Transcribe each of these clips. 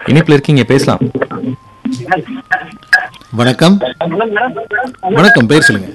இணைப்பில் இருக்கீங்க பேசலாம் வணக்கம் வணக்கம் பேர் சொல்லுங்க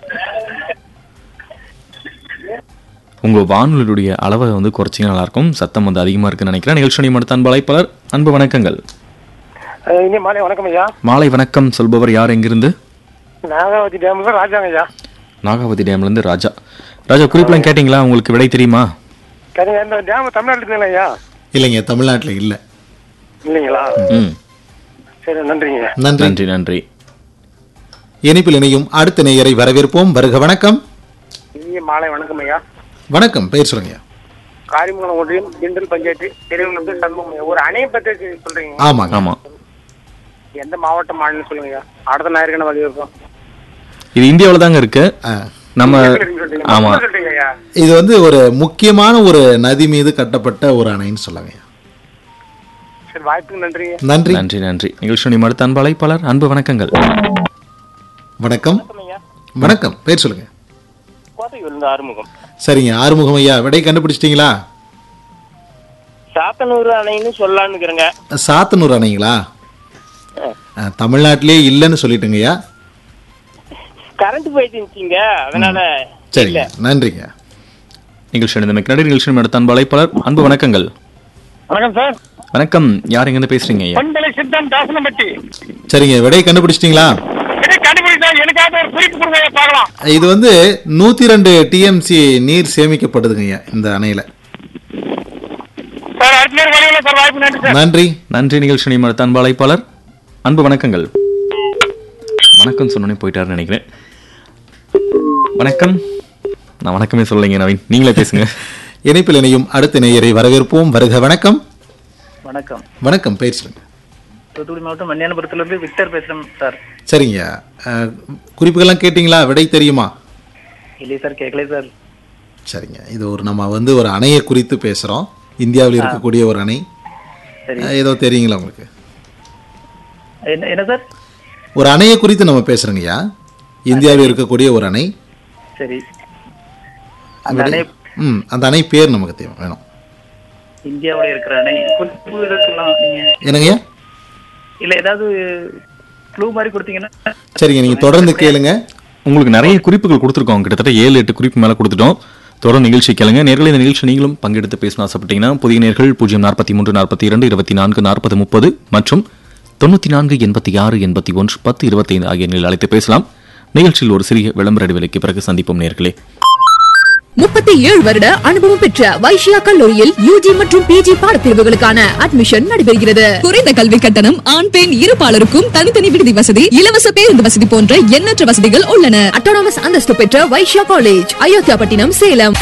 உங்க வானொலியுடைய அளவை வந்து குறைச்சிங்க நல்லா இருக்கும் சத்தம் வந்து அதிகமா இருக்குன்னு நினைக்கிறேன் நிகழ்ச்சி மடுத்த அன்பு அழைப்பாளர் அன்பு வணக்கங்கள் அஹ் இனி மாலை வணக்கம் ஐயா மாலை வணக்கம் சொல்பவர் யார் எங்கிருந்து நாகாவதி டேம்ல ராஜாங்க ஐயா நாகாவதி டேம்ல இருந்து ராஜா ராஜா குறிப்பெல்லாம் கேட்டீங்களா உங்களுக்கு விடை தெரியுமா சரிங்க இந்த டேம் தமிழ்நாட்டில் இருக்குங்களா ஐயா இல்லைங்க தமிழ்நாட்டில் இல்லை இல்லைங்களா ம் சரி நன்றிங்க நன்றி நன்றி நன்றி இணைப்பில் இணையும் அடுத்த நேயரை வரவேற்போம் வருக வணக்கம் இனிய மாலை வணக்கம் ஐயா வணக்கம் பெயர் சொல்லுங்க காரிமங்கலம் ஒன்றியம் திண்டல் பஞ்சாயத்து பெரியவங்களுக்கு சண்முகம் ஐயா. ஒரு அணையை பற்றி சொல்றீங்க ஆமாங்க ஆமா எந்த மாவட்டம் மாநிலம் சொல்லுங்க ஐயா அடுத்த ஞாயிற்கான வழி இருக்கும் இது இந்தியாவில் தாங்க இருக்கு ஆ. நம்ம சொல்றீங்க. ஆமா மொத்தமா சொல்றீங்க ஐயா இது வந்து ஒரு முக்கியமான ஒரு நதி மீது கட்டப்பட்ட ஒரு அணைன்னு சொல்லாங்க சரி வாய்ப்புக்கு நன்றிங்க நன்றி நன்றி நன்றி நிகழ்ச்சி மடுத்த அன்பு அழைப்பாளர் அன்பு வணக்கங்கள் வணக்கம் ஐயா வணக்கம் பேர் சொல்லுங்க கோதையூர்ல இருந்து ஆறுமுகம் சரிங்க ஆறுமுகம் ஐயா விடை கண்டுபிடிச்சிட்டீங்களா சாத்தனூர் அணைன்னு சொல்லலான்னு இருக்கிறேங்க சாத்தனூர் அணைங்களா ஆ, தமிழ்நாட்டிலே இல்லைன்னு சொல்லிட்டுங்க ஐயா கரண்ட் போயிட்டு இருந்துச்சுங்க அதனால சரிங்க நன்றிங்க நிகழ்ச்சி மிக்க நிகழ்ச்சி மடுத்த அன்பு அழைப்பாளர் அன்பு வணக்கங்கள் வணக்கம் சார் வணக்கம் யார் எங்கிருந்து பேசுறீங்க ஐயா பண்பலை சித்தம் தாசனம்பட்டி சரிங்க விடை கண்டுபிடிச்சிட்டீங்களா கண்டுபிடிச்சா எனக்காக ஒரு குறிப்பு கொடுங்க ஐயா, பார்க்கலாம் இது வந்து நூத்தி ரெண்டு டிஎம்சி நீர் சேமிக்கப்படுதுங்க ஐயா இந்த அணையில சார் அடுத்த நேரம் வழியில் சார் வாய்ப்பு நன்றி சார் நன்றி நன்றி நிகழ்ச்சி மடுத்த அன்பு அழைப்பாளர் அன்பு வணக்கங்கள் வணக்கம் சொன்னோன்னே போயிட்டாருன்னு நினைக்கிறேன் வணக்கம் நான் வணக்கமே சொல்லலைங்க நவீன் நீங்களே பேசுங்க இணைப்பில் இணையும் அடுத்த நேயரை வரவேற்போம் வருக வணக்கம் வணக்கம் வணக்கம் பேர் சொல்லுங்க தூத்துக்குடி மாவட்டம் மணியானபுரத்துலேருந்து விக்டர் பேசுகிறேன் சார் சரிங்க அஹ், குறிப்புகள்லாம் கேட்டிங்களா விடை தெரியுமா இல்லையே சார் கேட்கல சார் சரிங்க இது ஒரு நம்ம வந்து ஒரு அணையை குறித்து பேசுகிறோம் இந்தியாவில் இருக்கக்கூடிய ஒரு அணை சரி அஹ், ஏதோ தெரியுங்களா உங்களுக்கு என்ன என்ன சார் ஒரு அணையை குறித்து நம்ம பேசுகிறோங்கய்யா இந்தியாவில் இருக்கக்கூடிய ஒரு அணை சரி அந்த அணை ம் அந்த அணை பேர் நமக்கு தேவை வேணும் இந்தியாவில் இருக்கிற அணை குறிப்பு இருக்கலாம் நீங்கள் என்னங்கய்யா இல்லை ஏதாவது க்ளூ மாதிரி கொடுத்தீங்கன்னா சரிங்க நீங்கள் தொடர்ந்து கேளுங்க உங்களுக்கு நிறைய குறிப்புகள் கொடுத்துருக்கோம் கிட்டத்தட்ட ஏழு எட்டு குறிப்பு மேலே கொடுத்துட்டோம் தொடர்ந்து நிகழ்ச்சி கேளுங்க நேர்களை இந்த நிகழ்ச்சி நீங்களும் பங்கெடுத்து பேசணும் ஆசைப்பட்டீங்கன்னா புதிய நேர்கள் பூஜ்ஜியம் நாற்பத்தி மூன்று நாற்பத்தி இரண்டு இருபத்தி நான்கு நாற்பது முப்பது மற்றும் தொண்ணூற்றி நான்கு எண்பத்தி ஆறு எண்பத்தி ஒன்று பத்து இருபத்தைந்து ஆகிய எண்ணில் அழைத்து பேசலாம் நிகழ்ச்சியில் ஒரு சிறிய விளம்பர இடைவெளிக்கு பிறகு சந்திப்போம் நேர்களே முப்பத்தி ஏழு வருட அனுபவம் பெற்ற வைஷ்யா கல்லூரியில் யூஜி மற்றும் பிஜி பாடப்பிரிவுகளுக்கான அட்மிஷன் நடைபெறுகிறது குறைந்த கல்வி கட்டணம் ஆண் பெண் இருபாலருக்கும் தனித்தனி விடுதி வசதி இலவச பேருந்து வசதி போன்ற எண்ணற்ற வசதிகள் உள்ளன அட்டானமஸ் அந்தஸ்து பெற்ற வைஷ்யா காலேஜ் அயோத்தியாபட்டினம் சேலம்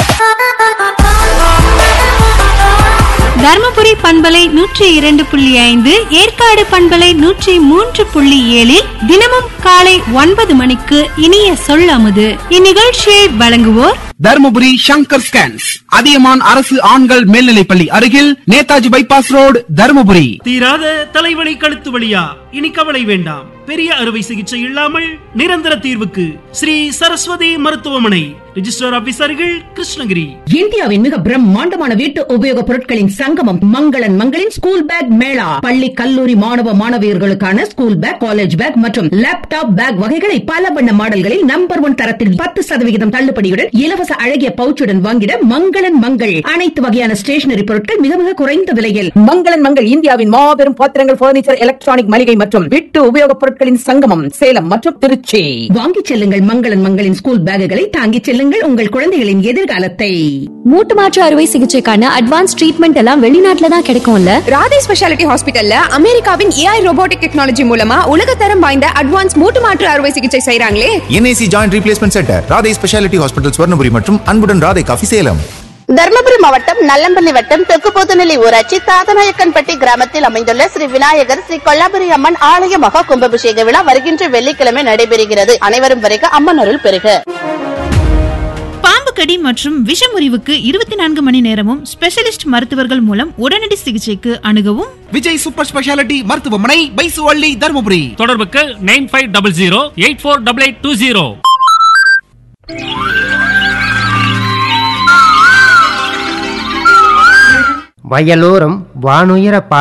தர்மபுரி பண்பலை நூற்றி இரண்டு புள்ளி ஐந்து ஏற்காடு பண்பலை நூற்றி மூன்று புள்ளி ஏழில் தினமும் காலை ஒன்பது மணிக்கு இனிய சொல்லாமது இந்நிகழ்ச்சியை வழங்குவோர் தர்மபுரி சங்கர் ஸ்கேன்ஸ் அதியமான் அரசு ஆண்கள் மேல்நிலைப்பள்ளி அருகில் நேதாஜி பைபாஸ் ரோடு தர்மபுரி தீராத தலைவலி கழுத்து வலியா இனி கவலை வேண்டாம் பெரிய அறுவை சிகிச்சை இல்லாமல் நிரந்தர தீர்வுக்கு ஸ்ரீ சரஸ்வதி மருத்துவமனை ரிஜிஸ்டர் ஆபீசர்கள் கிருஷ்ணகிரி இந்தியாவின் மிக பிரம்மாண்டமான வீட்டு உபயோகப் பொருட்களின் சங்கமம் மங்களன் மங்களின் ஸ்கூல் பேக் மேளா பள்ளி கல்லூரி மாணவ மாணவியர்களுக்கான ஸ்கூல் பேக் காலேஜ் பேக் மற்றும் லேப்டாப் பேக் வகைகளை பல வண்ண மாடல்களில் நம்பர் ஒன் தரத்தில் பத்து சதவிகிதம் தள்ளுபடியுடன் இலவச அழகிய பவுச்சுடன் வாங்கிட மங்களன் மங்கள் அனைத்து வகையான ஸ்டேஷனரி பொருட்கள் மிக மிக குறைந்த விலையில் மங்களன் மங்கள் இந்தியாவின் மாபெரும் பாத்திரங்கள் பர்னிச்சர் எலக்ட்ரானிக் மளிகை மற்றும் வீட்டு உபயோகப் பொருட்களின் சங்கமம் சேலம் மற்றும் திருச்சி வாங்கிச் செல்லுங்கள் மங்களன் மங்களின் ஸ்கூல் பேக்குகளை தாங்கிச் செல்லுங்கள் உங்கள் குழந்தைகளின் எதிர்காலத்தை மூட்டு மாற்று அறுவை சிகிச்சைக்கான அட்வான்ஸ் ட்ரீட்மெண்ட் எல்லாம் வெளிநாட்டுல தான் கிடைக்கும்ல ராதே ஸ்பெஷாலிட்டி ஹாஸ்பிட்டல்ல அமெரிக்காவின் ஏஐ ரோபோட்டிக் டெக்னாலஜி மூலமா உலகத்தரம் வாய்ந்த அட்வான்ஸ் மூட்டு மாற்று அறுவை சிகிச்சை செய்றாங்களே NIC joint replacement centre Radhai speciality hospital Swarnapuri மற்றும் அன்புடன் ராதை காஃபி சேலம் தர்மபுரி மாவட்டம் நல்லம்பள்ளி வட்டம் தெற்கு போத்துநிலை ஊராட்சி தாதநாயக்கன்பட்டி கிராமத்தில் அமைந்துள்ள ஸ்ரீ விநாயகர் ஸ்ரீ கொல்லாபுரி அம்மன் ஆலய மகா கும்பாபிஷேக விழா வருகின்ற வெள்ளிக்கிழமை நடைபெறுகிறது அனைவரும் வருக அம்மன் அருள் பெறுக பாம்பு கடி மற்றும் விஷமுறிவுக்கு இருபத்தி நான்கு மணி நேரமும் ஸ்பெஷலிஸ்ட் மருத்துவர்கள் மூலம் உடனடி சிகிச்சைக்கு அணுகவும் விஜய் சூப்பர் ஸ்பெஷாலிட்டி மருத்துவமனை பைசுவள்ளி தர்மபுரி தொடர்புக்கு nine five double zero eight four double eight two zero வயலோரம் வானுயர